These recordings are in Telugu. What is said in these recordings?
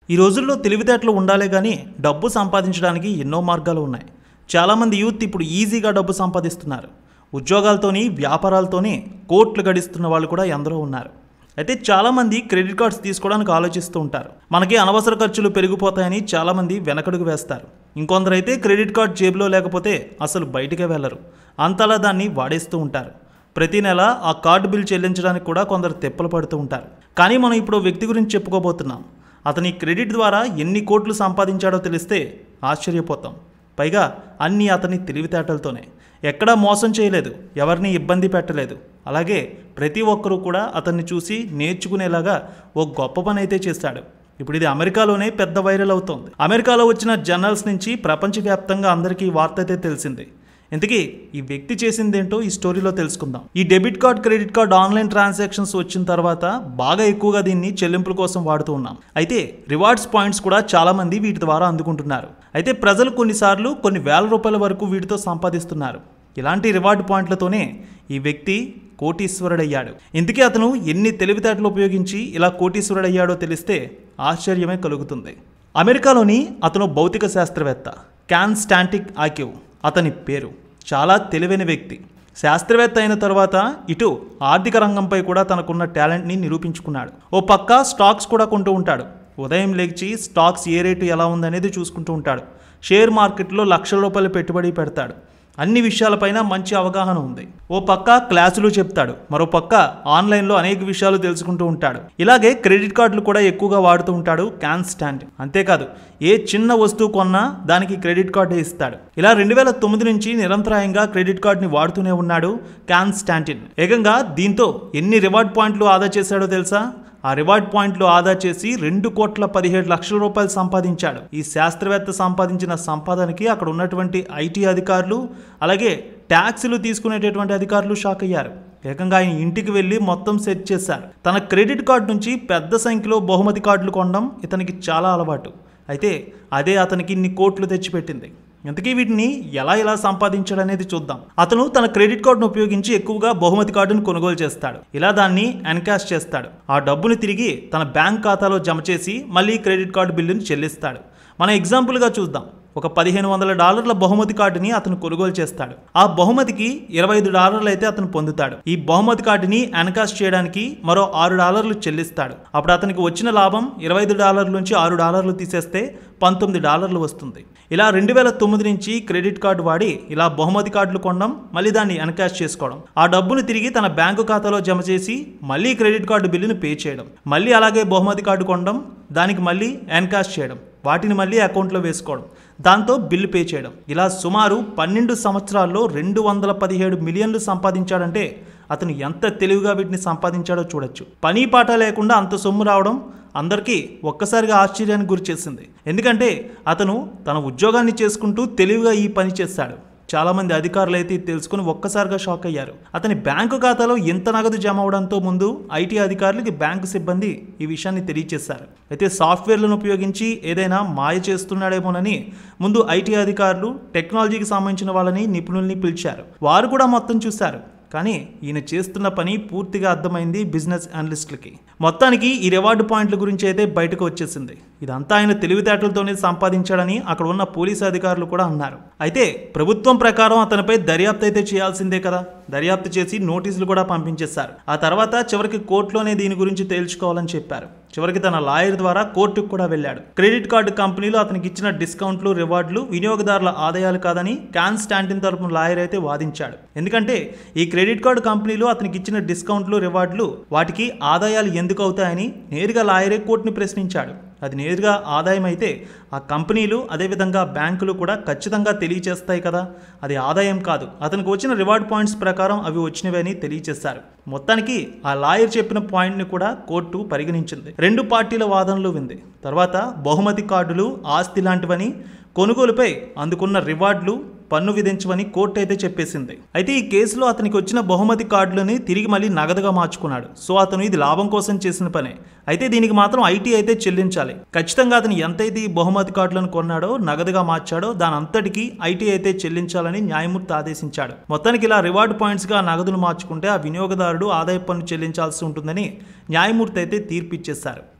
ఈ రోజుల్లో తెలివితేటలు ఉండాలే కానీ డబ్బు సంపాదించడానికి ఎన్నో మార్గాలు ఉన్నాయి చాలామంది యూత్ ఇప్పుడు ఈజీగా డబ్బు సంపాదిస్తున్నారు ఉద్యోగాలతోని వ్యాపారాలతోని కోట్లు గడిస్తున్న వాళ్ళు కూడా ఎందరో ఉన్నారు అయితే చాలామంది క్రెడిట్ కార్డ్స్ తీసుకోవడానికి ఆలోచిస్తూ ఉంటారు మనకి అనవసర ఖర్చులు పెరిగిపోతాయని చాలామంది వెనకడుగు వేస్తారు ఇంకొందరైతే క్రెడిట్ కార్డ్ జేబులో లేకపోతే అసలు బయటికే వెళ్ళరు అంతలా దాన్ని వాడేస్తూ ఉంటారు ప్రతి నెల ఆ కార్డు బిల్ చెల్లించడానికి కూడా కొందరు తెప్పలు పడుతూ ఉంటారు కానీ మనం ఇప్పుడు ఓ వ్యక్తి గురించి చెప్పుకోబోతున్నాం అతని క్రెడిట్ ద్వారా ఎన్ని కోట్లు సంపాదించాడో తెలిస్తే ఆశ్చర్యపోతాం పైగా అన్నీ అతని తెలివితేటలతోనే ఎక్కడా మోసం చేయలేదు ఎవరిని ఇబ్బంది పెట్టలేదు అలాగే ప్రతి ఒక్కరూ కూడా అతన్ని చూసి నేర్చుకునేలాగా ఓ గొప్ప పని అయితే చేశాడు ఇప్పుడు ఇది అమెరికాలోనే పెద్ద వైరల్ అవుతోంది అమెరికాలో వచ్చిన జర్నల్స్ నుంచి ప్రపంచవ్యాప్తంగా అందరికీ ఈ వార్త అయితే తెలిసింది ఇంతకీ ఈ వ్యక్తి చేసిందేంటో ఈ స్టోరీలో తెలుసుకుందాం ఈ debit card credit card online transactions వచ్చిన తర్వాత బాగా ఎక్కువగా దీన్ని చెల్లింపుల కోసం వాడుతూ ఉన్నాం అయితే రివార్డ్స్ పాయింట్స్ కూడా చాలా మంది వీటి ద్వారా అందుకుంటున్నారు అయితే ప్రజలు కొన్నిసార్లు కొన్ని వేల రూపాయల వరకు వీటితో సంపాదిస్తున్నారు ఇలాంటి రివార్డ్ పాయింట్లతోనే ఈ వ్యక్తి కోటీశ్వరుడయ్యాడు ఇందుకే అతను ఎన్ని తెలివితేటలు ఉపయోగించి ఇలా కోటీశ్వరుడయ్యాడో తెలిస్తే ఆశ్చర్యమే కలుగుతుంది అమెరికాలోని అతను భౌతిక శాస్త్రవేత్త క్యాన్ స్టాంటిక్ ఆక్యూ అతని పేరు చాలా తెలివైన వ్యక్తి శాస్త్రవేత్త అయిన తర్వాత ఇటు ఆర్థిక రంగంపై కూడా తనకున్న టాలెంట్ని నిరూపించుకున్నాడు ఓ పక్క స్టాక్స్ కూడా కొంటూ ఉంటాడు ఉదయం లేచి స్టాక్స్ ఏ రేటు ఎలా ఉందనేది చూసుకుంటూ ఉంటాడు షేర్ మార్కెట్లో లక్షల రూపాయలు పెట్టుబడి పెడతాడు అన్ని విషయాలపైన మంచి అవగాహన ఉంది ఓ పక్క క్లాసులు చెప్తాడు మరో పక్క ఆన్లైన్లో అనేక విషయాలు తెలుసుకుంటూ ఉంటాడు ఇలాగే క్రెడిట్ కార్డులు కూడా ఎక్కువగా వాడుతూ ఉంటాడు క్యాన్ స్టాండ్ అంతేకాదు ఏ చిన్న వస్తువు కొన్నా దానికి క్రెడిట్ కార్డు ఇస్తాడు ఇలా రెండు వేల తొమ్మిది నుంచి నిరంతరాయంగా క్రెడిట్ కార్డుని వాడుతూనే ఉన్నాడు క్యాన్ స్టాంటిన్ ఏకంగా దీంతో ఎన్ని రివార్డ్ పాయింట్లు ఆదా చేశాడో తెలుసా ఆ రివార్డ్ పాయింట్లు ఆదా చేసి రెండు కోట్ల పదిహేడు లక్షల రూపాయలు సంపాదించాడు ఈ శాస్త్రవేత్త సంపాదించిన సంపాదనకి అక్కడ ఉన్నటువంటి ఐటీ అధికారులు అలాగే ట్యాక్సులు తీసుకునేటటువంటి అధికారులు షాక్ అయ్యారు ఏకంగా ఆయన ఇంటికి వెళ్ళి మొత్తం సెట్ చేశారు తన క్రెడిట్ కార్డు నుంచి పెద్ద సంఖ్యలో బహుమతి కార్డులు కొనడం ఇతనికి చాలా అలవాటు అయితే అదే అతనికి ఇన్ని కోట్లు తెచ్చిపెట్టింది ఇంతకీ వీటిని ఎలా ఎలా సంపాదించాడు అనేది చూద్దాం అతను తన క్రెడిట్ కార్డును ఉపయోగించి ఎక్కువగా బహుమతి కార్డును కొనుగోలు చేస్తాడు ఇలా దాన్ని ఎన్కాష్ చేస్తాడు ఆ డబ్బుని తిరిగి తన బ్యాంక్ ఖాతాలో జమ చేసి మళ్ళీ క్రెడిట్ కార్డు బిల్లుని చెల్లిస్తాడు మన ఎగ్జాంపుల్గా చూద్దాం ఒక పదిహేను వందల డాలర్ల బహుమతి కార్డుని అతను కొనుగోలు చేస్తాడు ఆ బహుమతికి ఇరవై ఐదు డాలర్లు అయితే అతను పొందుతాడు ఈ బహుమతి కార్డుని ఎన్కాష్ చేయడానికి మరో ఆరు డాలర్లు చెల్లిస్తాడు అప్పుడు అతనికి వచ్చిన లాభం ఇరవై ఐదు డాలర్ల నుంచి ఆరు డాలర్లు తీసేస్తే పంతొమ్మిది డాలర్లు వస్తుంది ఇలా రెండు వేల తొమ్మిది నుంచి క్రెడిట్ కార్డు వాడి ఇలా బహుమతి కార్డులు కొనడం మళ్ళీ దాన్ని ఎన్కాష్ చేసుకోవడం ఆ డబ్బును తిరిగి తన బ్యాంకు ఖాతాలో జమ చేసి మళ్ళీ క్రెడిట్ కార్డు బిల్లును పే చేయడం మళ్ళీ అలాగే బహుమతి కార్డు కొనడం దానికి మళ్ళీ ఎన్కాష్ చేయడం వాటిని మళ్ళీ అకౌంట్లో వేసుకోవడం దాంతో బిల్లు పే చేయడం ఇలా సుమారు పన్నెండు సంవత్సరాల్లో రెండు వందల పదిహేడు మిలియన్లు సంపాదించాడంటే అతను ఎంత తెలివిగా వీటిని సంపాదించాడో చూడొచ్చు పని పాట లేకుండా అంత సొమ్ము రావడం అందరికీ ఒక్కసారిగా ఆశ్చర్యానికి గురి చేసింది ఎందుకంటే అతను తన ఉద్యోగాన్ని చేసుకుంటూ తెలివిగా ఈ పని చేశాడు చాలామంది అధికారులు అయితే ఇది తెలుసుకుని ఒక్కసారిగా షాక్ అయ్యారు అతని బ్యాంకు ఖాతాలో ఎంత నగదు జమ అవడంతో ముందు ఐటీ అధికారులకి బ్యాంకు సిబ్బంది ఈ విషయాన్ని తెలియజేశారు అయితే సాఫ్ట్వేర్లను ఉపయోగించి ఏదైనా మాయ చేస్తున్నాడేమోనని ముందు ఐటీ అధికారులు టెక్నాలజీకి సంబంధించిన వాళ్ళని నిపుణుల్ని పిలిచారు వారు కూడా మొత్తం చూశారు కానీ ఈయన చేస్తున్న పని పూర్తిగా అర్థమైంది బిజినెస్ అనలిస్టులకి మొత్తానికి ఈ రివార్డు పాయింట్ల గురించి అయితే బయటకు వచ్చేసింది ఇదంతా ఆయన తెలివితేటలతోనే సంపాదించాడని అక్కడ ఉన్న పోలీసు అధికారులు కూడా అన్నారు అయితే ప్రభుత్వం ప్రకారం అతనిపై దర్యాప్తు అయితే చేయాల్సిందే కదా దర్యాప్తు చేసి నోటీసులు కూడా పంపించేశారు ఆ తర్వాత చివరికి కోర్టులోనే దీని గురించి తేల్చుకోవాలని చెప్పారు చివరికి తన లాయర్ ద్వారా కోర్టుకు కూడా వెళ్ళాడు క్రెడిట్ కార్డు కంపెనీలు అతనికి ఇచ్చిన డిస్కౌంట్లు రివార్డులు వినియోగదారుల ఆదాయాలు కాదని క్యాన్ స్టాంటిన్ తరపున లాయర్ అయితే వాదించాడు ఎందుకంటే ఈ క్రెడిట్ కార్డు కంపెనీలు అతనికి ఇచ్చిన డిస్కౌంట్లు రివార్డులు వాటికి ఆదాయాలు ఎందుకు అవుతాయని నేరుగా లాయరే కోర్టుని ప్రశ్నించాడు అది నేరుగా ఆదాయం అయితే ఆ కంపెనీలు అదేవిధంగా బ్యాంకులు కూడా ఖచ్చితంగా తెలియచేస్తాయి కదా అది ఆదాయం కాదు అతనికి వచ్చిన రివార్డ్ పాయింట్స్ ప్రకారం అవి వచ్చినవి అని తెలియచేశారు మొత్తానికి ఆ లాయర్ చెప్పిన పాయింట్ని కూడా కోర్టు పరిగణించింది రెండు పార్టీల వాదనలు వింది తర్వాత బహుమతి కార్డులు ఆస్తి లాంటివని కొనుగోలుపై అందుకున్న రివార్డులు పన్ను విధించమని కోర్టు అయితే చెప్పేసింది అయితే ఈ కేసులో అతనికి వచ్చిన బహుమతి కార్డులని తిరిగి మళ్ళీ నగదుగా మార్చుకున్నాడు సో అతను ఇది లాభం కోసం చేసిన పనే అయితే దీనికి మాత్రం ఐటీ అయితే చెల్లించాలి ఖచ్చితంగా అతను ఎంతైతే ఈ బహుమతి కార్డులను కొన్నాడో నగదుగా మార్చాడో దాని అంతటికి ఐటీ అయితే చెల్లించాలని న్యాయమూర్తి ఆదేశించాడు మొత్తానికి ఇలా రివార్డ్ పాయింట్స్గా నగదును మార్చుకుంటే ఆ వినియోగదారుడు ఆదాయ పన్ను చెల్లించాల్సి ఉంటుందని న్యాయమూర్తి అయితే తీర్పు ఇచ్చేశారు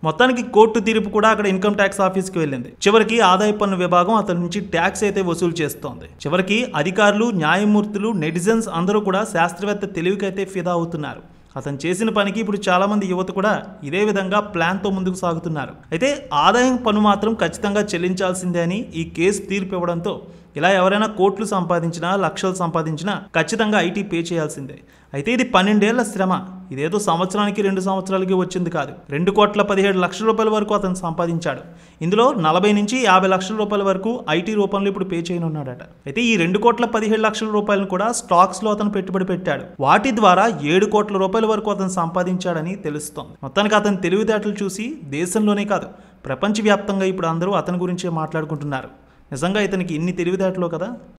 మొత్తానికి కోర్టు తీర్పు కూడా అక్కడ ఇన్కమ్ ట్యాక్స్ ఆఫీస్కి వెళ్ళింది చివరికి ఆదాయ పన్ను విభాగం అతని నుంచి ట్యాక్స్ అయితే వసూలు చేస్తోంది చివరికి అధికారులు న్యాయమూర్తులు నెటిజన్స్ అందరూ కూడా శాస్త్రవేత్త తెలివికైతే ఫిదా అవుతున్నారు అతను చేసిన పనికి ఇప్పుడు చాలా మంది యువత కూడా ఇదే విధంగా ప్లాన్తో ముందుకు సాగుతున్నారు అయితే ఆదాయం పన్ను మాత్రం ఖచ్చితంగా చెల్లించాల్సిందే అని ఈ కేసు తీర్పు ఇవ్వడంతో ఇలా ఎవరైనా కోట్లు సంపాదించినా లక్షలు సంపాదించినా ఖచ్చితంగా ఐటీ పే చేయాల్సిందే అయితే ఇది పన్నెండేళ్ల శ్రమ ఇదేదో సంవత్సరానికి రెండు సంవత్సరాలకి వచ్చింది కాదు రెండు కోట్ల పదిహేడు లక్షల రూపాయల వరకు అతను సంపాదించాడు ఇందులో నలభై నుంచి యాభై లక్షల రూపాయల వరకు ఐటీ రూపంలో ఇప్పుడు పే చేయనున్నాడట అయితే ఈ రెండు కోట్ల పదిహేడు లక్షల రూపాయలను కూడా స్టాక్స్లో అతను పెట్టుబడి పెట్టాడు వాటి ద్వారా ఏడు కోట్ల రూపాయల వరకు అతను సంపాదించాడని తెలుస్తోంది మొత్తానికి అతని తెలివితేటలు చూసి దేశంలోనే కాదు ప్రపంచవ్యాప్తంగా ఇప్పుడు అందరూ అతని గురించే మాట్లాడుకుంటున్నారు నిజంగా ఇతనికి ఇన్ని తెలివితేటలు కదా